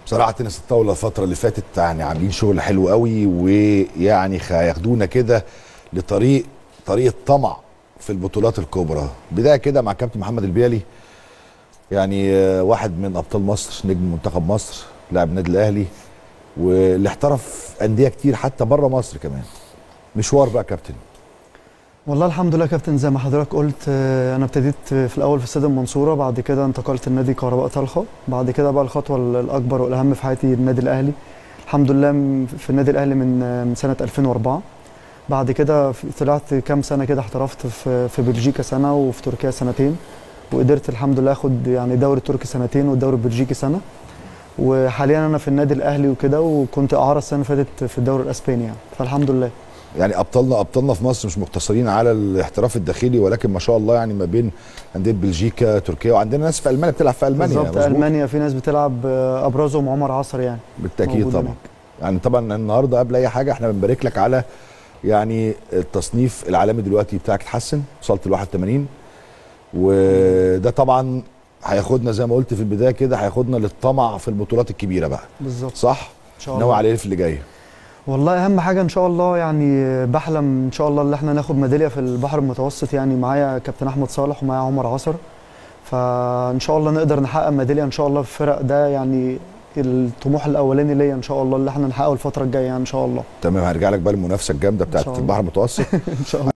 بصراحه تنس الطاوله الفتره اللي فاتت يعني عاملين شغل حلو قوي ويعني هياخدونا كده لطريق طريق الطمع في البطولات الكبرى بدايه كده مع كابتن محمد البيالي يعني آه، واحد من ابطال مصر نجم منتخب مصر لاعب النادي الاهلي واللي احترف في انديه كتير حتى بره مصر كمان مشوار بقى كابتن والله الحمد لله يا كابتن زي ما حضرتك قلت آه، انا ابتديت في الاول في استاد المنصوره بعد كده انتقلت لنادي كهرباء طلخه بعد كده بقى الخطوه الاكبر والاهم في حياتي النادي الاهلي الحمد لله م- في النادي الاهلي من آه، من سنه 2004 بعد كده في- طلعت كام سنه كده احترفت في في بلجيكا سنه وفي تركيا سنتين وقدرت الحمد لله اخد يعني دوري تركي سنتين والدوري البلجيكي سنه وحاليا انا في النادي الاهلي وكده وكنت اعاره السنه اللي فاتت في الدوري الاسباني يعني فالحمد لله يعني ابطالنا ابطالنا في مصر مش مقتصرين على الاحتراف الداخلي ولكن ما شاء الله يعني ما بين انديه بلجيكا تركيا وعندنا ناس في المانيا بتلعب في المانيا بالظبط مظبوط؟ المانيا في ناس بتلعب آه، ابرزهم عمر عصر يعني بالتاكيد موجود طبعا هناك. يعني طبعا النهارده قبل اي حاجه احنا بنبارك لك على يعني التصنيف العالمي دلوقتي بتاعك اتحسن وصلت ل 81 وده طبعا هياخدنا زي ما قلت في البدايه كده هياخدنا للطمع في البطولات الكبيره بقى بالظبط صح؟ ان شاء ناوي الله على ايه في اللي جاي؟ والله اهم حاجه ان شاء الله يعني بحلم ان شاء الله ان احنا ناخد ميداليه في البحر المتوسط يعني معايا كابتن احمد صالح ومعايا عمر عصر فان شاء الله نقدر نحقق ميداليه ان شاء الله في الفرق ده يعني الطموح الاولاني ليا ان شاء الله اللي احنا نحققه الفتره الجايه يعني ان شاء الله تمام هرجع لك بقى المنافسه الجامده بتاعت شاء الله. البحر المتوسط ان شاء الله